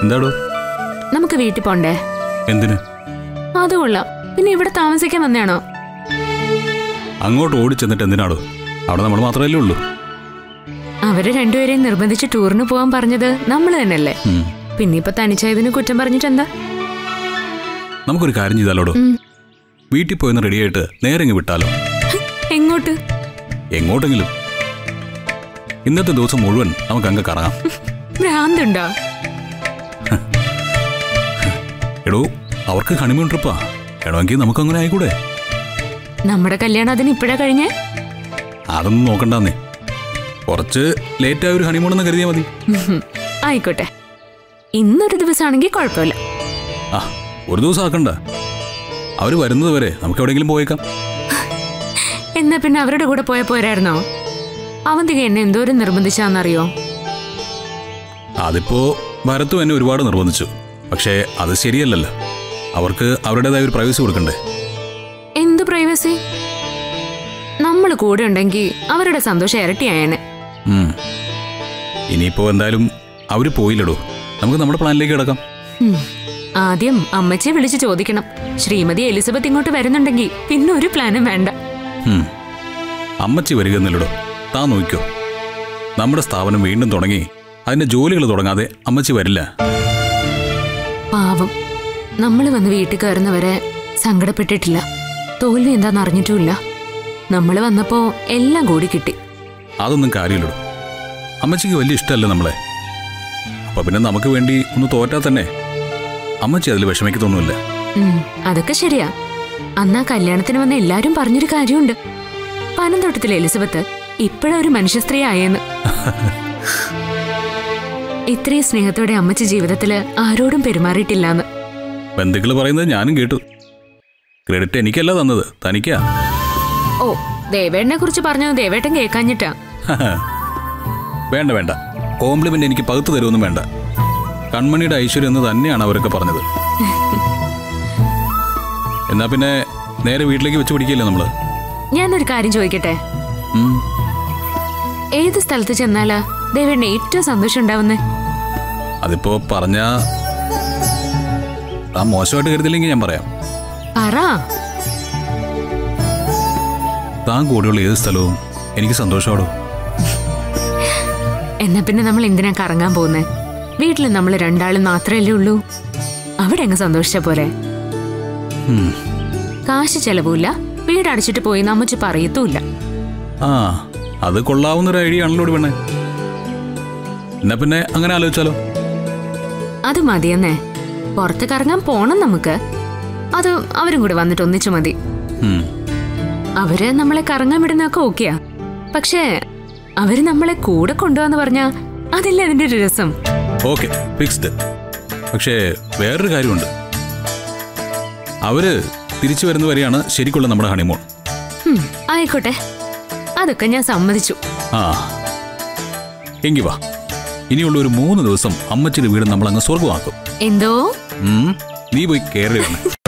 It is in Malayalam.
എന്താടോ നമുക്ക് വീട്ടിൽ പോണ്ടേ എന്തിന് അത് കൊള്ളാം പിന്നെ ഇവിടെ താമസിക്കാൻ വന്നയാണോ അങ്ങോട്ട് ഓടിച്ചെന്നിട്ട് എന്തിനാടോ അവിടെ നമ്മൾ മാത്രമല്ലേ ഉള്ളൂ അവര് രണ്ടുപേരെയും നിർബന്ധിച്ച് ടൂറിന് പോകാൻ പറഞ്ഞത് നമ്മൾ തന്നെയല്ലേ ഉം. പിന്നെ ഇപ്പൊ തനിച്ചായതിന് കുറ്റം പറഞ്ഞിട്ട് എന്താ നമുക്കൊരു കാര്യം ചെയ്താലോടോ വീട്ടിൽ പോയിന്ന് റെഡിയായിട്ട് നേരെ ഇങ്ങ് വിട്ടാലോ എങ്ങോട്ട് എങ്ങോട്ടെങ്കിലും ഇന്നത്തെ ദിവസം മുഴുവൻ നമുക്ക് അങ്ങ് കറങ്ങാം ഭ്രാന്തുണ്ടോ എടോ അവർക്ക് ഹണിമൂൺ ട്രിപ്പാ വേണമെങ്കിൽ നമുക്ക് അങ്ങനെ ആയിക്കൂടെ നമ്മുടെ കല്യാണം അതിന് ഇപ്പഴാ കഴിഞ്ഞേ അതൊന്നും നോക്കണ്ടെന്നേ കുറച്ച് ലേറ്റ് ആയ ഒരു ഹണിമൂൺ എന്ന് കരുതിയാൽ മതി ഉഹും. ആയിക്കോട്ടെ ഇന്നൊരു ദിവസമാണെങ്കിൽ കുഴപ്പമില്ല ആ ഒരു ദിവസം ആക്കണ്ട അവർ വരുന്നത് വരെ നമുക്ക് എവിടെയെങ്കിലും പോയേക്കാം എന്നാ പിന്നെ അവരുടെ കൂടെ പോയാ പോരായിരുന്നോ അവന്തിക എന്നെ എന്തോരം നിർബന്ധിച്ചാന്നറിയോ അതിപ്പോ ഭരത്തും എന്നെ ഒരുപാട് നിർബന്ധിച്ചു പക്ഷേ അത് ശരിയല്ലല്ലോ അവർക്ക് അവരുടേതായ ഒരു പ്രൈവസി കൊടുക്കണ്ടേ എന്ത് പ്രൈവസി നമ്മൾ കൂടെ ഉണ്ടെങ്കിൽ അവരുടെ സന്തോഷം ഇരട്ടിയായേനെ ഉം. ഇനിയിപ്പോ എന്തായാലും അവര് പോയില്ലടോ നമുക്ക് നമ്മുടെ പ്ലാനിലേക്ക് കിടക്കാം ഉം. ആദ്യം അമ്മച്ചിയെ വിളിച്ച് ചോദിക്കണം ശ്രീമതി എലിസബത്ത് ഇങ്ങോട്ട് വരുന്നുണ്ടെങ്കിൽ പിന്നെ ഒരു പ്ലാനും വേണ്ട ഉം. അമ്മച്ചി വരിക എന്നില്ലടോ താൻ നോക്കിക്കോ നമ്മുടെ സ്ഥാപനം വീണ്ടും തുടങ്ങി അതിന്റെ ജോലികൾ തുടങ്ങാതെ അമ്മച്ചി വരില്ല പാവം നമ്മൾ വന്ന് വീട്ടിൽ കയറുന്നവരെ സങ്കടപ്പെട്ടിട്ടില്ല തോൽവി എന്താന്ന് അറിഞ്ഞിട്ടുമില്ല നമ്മൾ വന്നപ്പോ എല്ലാം കൂടി കിട്ടി അതൊന്നും കാര്യമില്ലടോ അമ്മച്ചിക്ക് വലിയ ഇഷ്ടമല്ല നമ്മളെ അപ്പൊ പിന്നെ നമുക്ക് വേണ്ടി ഒന്ന് തോറ്റാ തന്നെ അമ്മച്ചി അതിൽ വിഷമിക്കത്തൊന്നുമില്ല ഉം, അതൊക്കെ ശരിയാ അന്നാ കല്യാണത്തിന് വന്ന എല്ലാരും പറഞ്ഞൊരു കാര്യമുണ്ട് പനന്തോട്ടത്തിലെ എലിസബത്ത് ഇപ്പോഴാ ഒരു മനുഷ്യ സ്ത്രീ ആയെന്ന് ഇത്രയും സ്നേഹത്തോടെ അമ്മച്ചി ജീവിതത്തില് ആരോടും പെരുമാറിയിട്ടില്ലാന്ന് ബന്ധുക്കൾ പറയുന്നത് ഞാനും കേട്ടു ക്രെഡിറ്റ് എനിക്കല്ല തന്നത് തനിക്കാ ഓ ദേവേട്ടനെ കുറിച്ച് പറഞ്ഞത് ദേവേട്ടൻ കേൾക്കാഞ്ഞിട്ടാ വേണ്ട വേണ്ട കോംപ്ലിമെന്റ് എനിക്ക് പകുത്തു തരുമൊന്നും വേണ്ട കൺമണിയുടെ ഐശ്വര്യം എന്ന് തന്നെയാണ് അവരൊക്കെ പറഞ്ഞത് എന്നാ പിന്നെ നേരെ വീട്ടിലേക്ക് വെച്ച് പിടിക്കില്ലേ നമ്മള് ഞാനൊരു കാര്യം ചോദിക്കട്ടെ ഉം. ഏത് സ്ഥലത്ത് ചെന്നാലാ ദേവേട്ടന് ഏറ്റവും സന്തോഷം ഉണ്ടാവുന്നേ അതിപ്പോ പറഞ്ഞ ആ മോശമായിട്ട് കരുതില്ലെങ്കിൽ ഞാൻ പറയാം പറ താൻ കൂടെയുള്ള ഏത് സ്ഥലവും എനിക്ക് സന്തോഷമാടോ എന്നാ പിന്നെ നമ്മൾ എന്തിനാ കറങ്ങാൻ പോകുന്നേ വീട്ടിൽ നമ്മൾ രണ്ടാളും മാത്രമല്ലേ ഉള്ളൂ അവിടെ അങ്ങ് സന്തോഷിച്ച പോരെ ഉം. കാശ് ചെലവുമില്ല വീട് അടച്ചിട്ട് പോയി നമ്മച്ച് പറയത്തുമില്ല ആ അത് കൊള്ളാവുന്ന ഒരു ഐഡിയ ആണല്ലോ ഇവിടെ പെണ്ണെ എന്നാ പിന്നെ അങ്ങനെ ആലോചിച്ചാലോ അത് മതിയെന്നേ പുറത്ത് കറങ്ങാൻ പോണം നമുക്ക് അത് അവരും കൂടെ വന്നിട്ട് ഒന്നിച്ചു മതി ഉം. അവര് നമ്മളെ കറങ്ങാൻ വിടുന്നൊക്കെ ഓക്കെയാ പക്ഷേ അവര് നമ്മളെ കൂടെ കൊണ്ടുപോവാന്ന് പറഞ്ഞാ അതല്ലേ അതിന്റെ ഒരു രസം ഓക്കെ ഫിക്സ്ഡ് പക്ഷേ വേറൊരു കാര്യമുണ്ട് അവര് തിരിച്ചു വരുന്ന വരെയാണ് ശരിക്കുള്ള നമ്മുടെ ഹണിമൂൺ ഹും, ആയിക്കോട്ടെ അതൊക്കെ ഞാൻ സമ്മതിച്ചു ആ എങ്കി വാ ഇനിയുള്ള ഒരു മൂന്ന് ദിവസം അമ്മച്ചിയുടെ വീട് നമ്മൾ അങ്ങ് സ്വർഗമാക്കും എന്തോ ഉം, നീ പോയി കയറി വേണം